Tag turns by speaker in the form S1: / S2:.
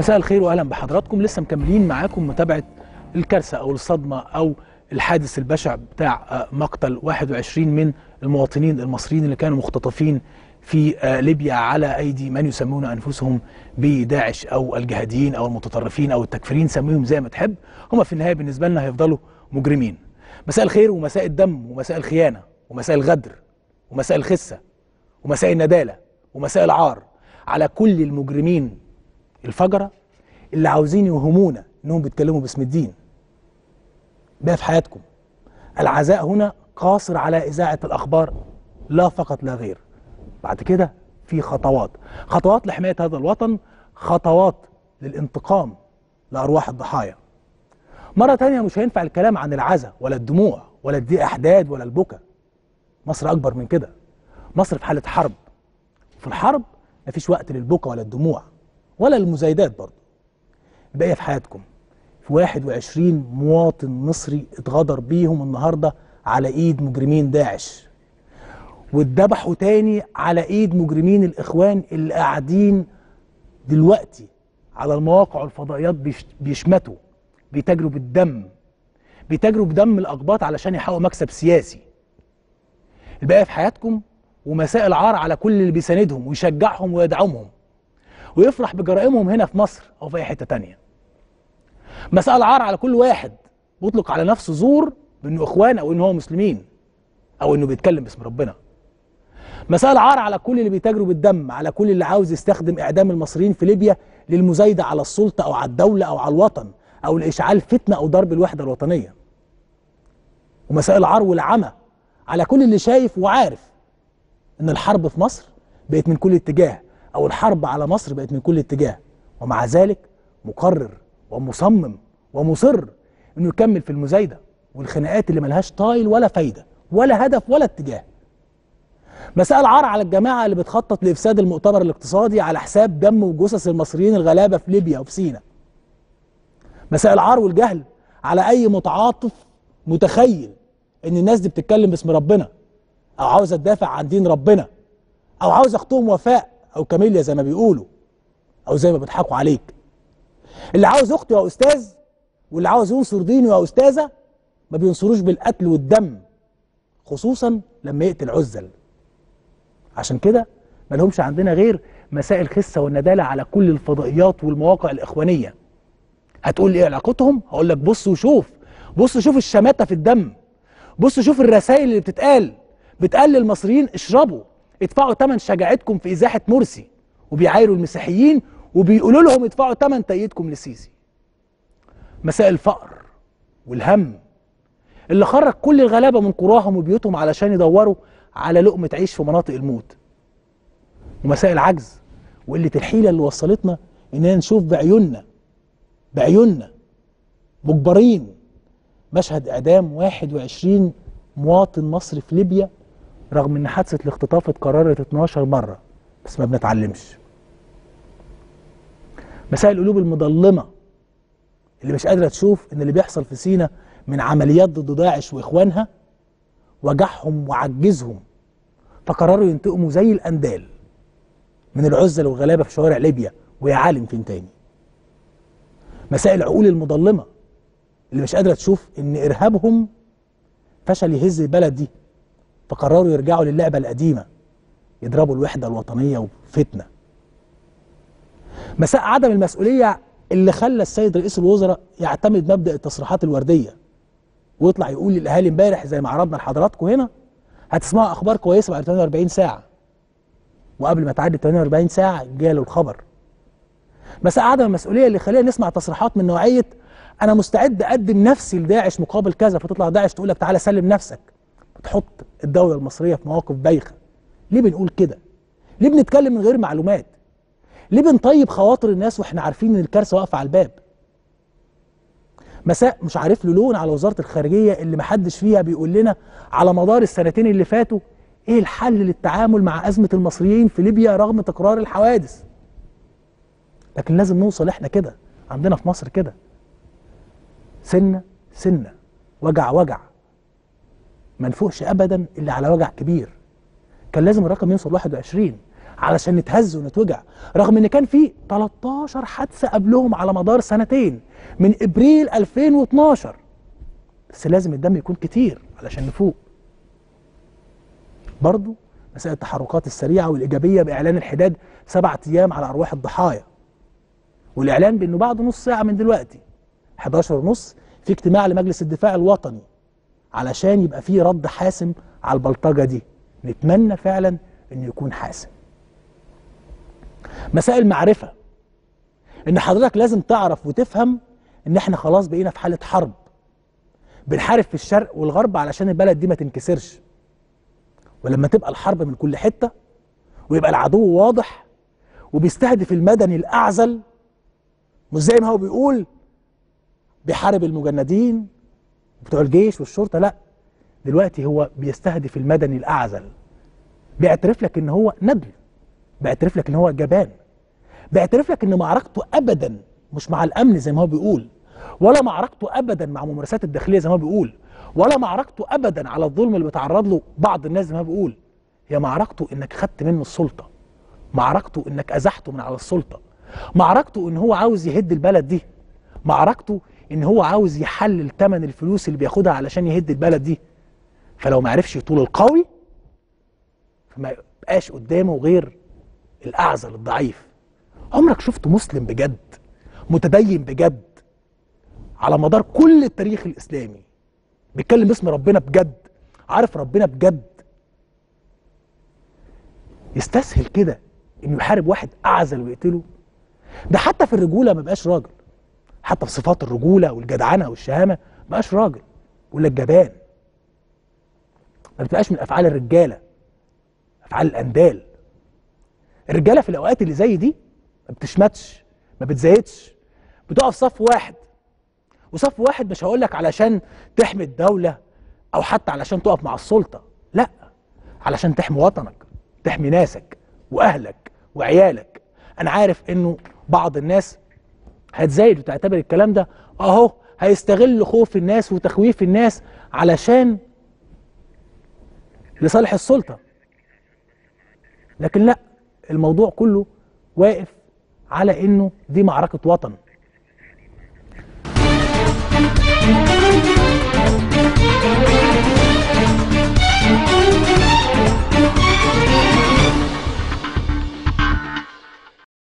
S1: مساء الخير واهلا بحضراتكم لسه مكملين معاكم متابعه الكارثه او الصدمه او الحادث البشع بتاع آه، مقتل 21 من المواطنين المصريين اللي كانوا مختطفين في آه، ليبيا على ايدي من يسمون انفسهم بداعش او الجهاديين او المتطرفين او التكفيرين سميهم زي ما تحب هم في النهايه بالنسبه لنا هيفضلوا مجرمين مساء الخير ومساء الدم ومساء الخيانه ومساء الغدر ومساء الخسه ومساء النداله ومساء العار على كل المجرمين الفجره اللي عاوزين يوهمونا انهم بيتكلموا باسم الدين ده في حياتكم العزاء هنا قاصر على اذاعه الاخبار لا فقط لا غير بعد كده في خطوات خطوات لحمايه هذا الوطن خطوات للانتقام لارواح الضحايا مره تانية مش هينفع الكلام عن العزاء ولا الدموع ولا الضيق احداد ولا البكا مصر اكبر من كده مصر في حاله حرب في الحرب مفيش وقت للبكا ولا الدموع ولا المزايدات برضه الباقيه في حياتكم في 21 مواطن مصري اتغدر بيهم النهارده على ايد مجرمين داعش واتذبحوا تاني على ايد مجرمين الاخوان اللي قاعدين دلوقتي على المواقع والفضائيات بيش- بيشمتوا بيتاجروا بالدم بيتاجروا بدم الاقباط علشان يحققوا مكسب سياسي الباقي في حياتكم ومساء العار على كل اللي بيساندهم ويشجعهم ويدعمهم ويفرح بجرائمهم هنا في مصر او في اي حته تانية مساء العار على كل واحد بيطلق على نفسه زور بانه اخوان او انه هو مسلمين او انه بيتكلم باسم ربنا مساء العار على كل اللي بيتاجروا بالدم على كل اللي عاوز يستخدم اعدام المصريين في ليبيا للمزايده على السلطه او على الدوله او على الوطن او لاشعال فتنه او ضرب الوحده الوطنيه ومساء العار والعمى على كل اللي شايف وعارف ان الحرب في مصر بقت من كل اتجاه او الحرب على مصر بقت من كل اتجاه ومع ذلك مقرر ومصمم ومصر انه يكمل في المزايده والخناقات اللي ملهاش طايل ولا فايده ولا هدف ولا اتجاه مساء العار على الجماعه اللي بتخطط لافساد المؤتمر الاقتصادي على حساب دم وجثث المصريين الغلابه في ليبيا وفي سيناء مساء العار والجهل على اي متعاطف متخيل ان الناس دي بتتكلم باسم ربنا او عاوزه تدافع عن دين ربنا او عاوز اختهم وفاء او كاميليا زي ما بيقولوا او زي ما بيضحكوا عليك اللي عاوز اخته يا استاذ واللي عاوز ينصر دينه يا استاذه ما بينصروش بالقتل والدم خصوصا لما يقتل عزل عشان كده ما لهمش عندنا غير مساء الخسه والنداله على كل الفضائيات والمواقع الاخوانيه هتقول لي ايه علاقتهم هقول لك بص وشوف بص شوف الشماته في الدم بص شوف الرسائل اللي بتتقال بتقال للمصريين اشربوا ادفعوا ثمن شجاعتكم في ازاحه مرسي وبيعايروا المسيحيين وبيقولوا لهم ادفعوا ثمن تأييدكم للسيسي مساء الفقر والهم اللي خرج كل الغلابه من قراهم وبيوتهم علشان يدوروا على لقمه عيش في مناطق الموت ومساء العجز وقله الحيله اللي وصلتنا اننا نشوف بعيوننا بعيوننا مجبرين مشهد اعدام 21 مواطن مصري في ليبيا رغم ان حادثه الاختطاف اتكررت 12 مره بس ما بنتعلمش مساء القلوب المظلمه اللي مش قادره تشوف ان اللي بيحصل في سينا من عمليات ضد داعش واخوانها وجعهم وعجزهم فقرروا ينتقموا زي الاندال من العزل والغلابه في شوارع ليبيا ويا عالم فين تاني مساء العقول المظلمه اللي مش قادره تشوف ان ارهابهم فشل يهز البلد دي فقرروا يرجعوا للعبه القديمه يضربوا الوحده الوطنيه وفتنه مساء عدم المسؤوليه اللي خلى السيد رئيس الوزراء يعتمد مبدا التصريحات الورديه ويطلع يقول للاهالي امبارح زي ما عرضنا لحضراتكم هنا هتسمعوا اخبار كويسه بعد 48 ساعه وقبل ما تعدي 48 ساعه جاله الخبر مساء عدم المسؤوليه اللي خلينا نسمع تصريحات من نوعيه انا مستعد اقدم نفسي لداعش مقابل كذا فتطلع داعش تقول لك تعالى سلم نفسك بتحط الدوله المصريه في مواقف بايخه ليه بنقول كده ليه بنتكلم من غير معلومات ليه بنطيب خواطر الناس واحنا عارفين ان الكارثه واقفه على الباب مساء مش عارف له لون على وزاره الخارجيه اللي محدش فيها بيقول لنا على مدار السنتين اللي فاتوا ايه الحل للتعامل مع ازمه المصريين في ليبيا رغم تكرار الحوادث لكن لازم نوصل احنا كده عندنا في مصر كده سنه سنه وجع وجع ما نفوقش ابدا الا على وجع كبير كان لازم الرقم يوصل 21 علشان نتهز ونتوجع رغم ان كان في 13 حادثه قبلهم على مدار سنتين من ابريل 2012 بس لازم الدم يكون كتير علشان نفوق برضو مسائل التحركات السريعه والايجابيه باعلان الحداد سبعة ايام على ارواح الضحايا والاعلان بانه بعد نص ساعه من دلوقتي 11 ونص في اجتماع لمجلس الدفاع الوطني علشان يبقى فيه رد حاسم على البلطجه دي نتمنى فعلا انه يكون حاسم مسائل معرفه ان حضرتك لازم تعرف وتفهم ان احنا خلاص بقينا في حاله حرب بنحارب في الشرق والغرب علشان البلد دي ما تنكسرش ولما تبقى الحرب من كل حته ويبقى العدو واضح وبيستهدف المدني الاعزل مش زي ما هو بيقول بيحارب المجندين بتوع الجيش والشرطه لا دلوقتي هو بيستهدف المدني الاعزل بيعترف لك ان هو ندل بيعترف لك ان هو جبان بيعترف لك ان معركته ابدا مش مع الامن زي ما هو بيقول ولا معركته ابدا مع ممارسات الداخليه زي ما هو بيقول ولا معركته ابدا على الظلم اللي بيتعرض له بعض الناس زي ما هو بيقول هي معركته انك خدت منه السلطه معركته انك ازحته من على السلطه معركته ان هو عاوز يهد البلد دي معركته ان هو عاوز يحلل ثمن الفلوس اللي بياخدها علشان يهد البلد دي فلو ما عرفش يطول القوي فما يبقاش قدامه غير الاعزل الضعيف عمرك شفت مسلم بجد متدين بجد على مدار كل التاريخ الاسلامي بيتكلم باسم ربنا بجد عارف ربنا بجد يستسهل كده انه يحارب واحد اعزل ويقتله ده حتى في الرجوله ما بقاش راجل حتى في صفات الرجوله والجدعنه والشهامه ما بقاش راجل يقول لك جبان ما بتبقاش من افعال الرجاله افعال الاندال الرجاله في الاوقات اللي زي دي ما بتشمتش ما بتزايدش بتقف صف واحد وصف واحد مش هقول لك علشان تحمي الدوله او حتى علشان تقف مع السلطه لا علشان تحمي وطنك تحمي ناسك واهلك وعيالك انا عارف انه بعض الناس هتزايد وتعتبر الكلام ده اهو هيستغل خوف الناس وتخويف الناس علشان لصالح السلطه لكن لا الموضوع كله واقف على انه دي معركه وطن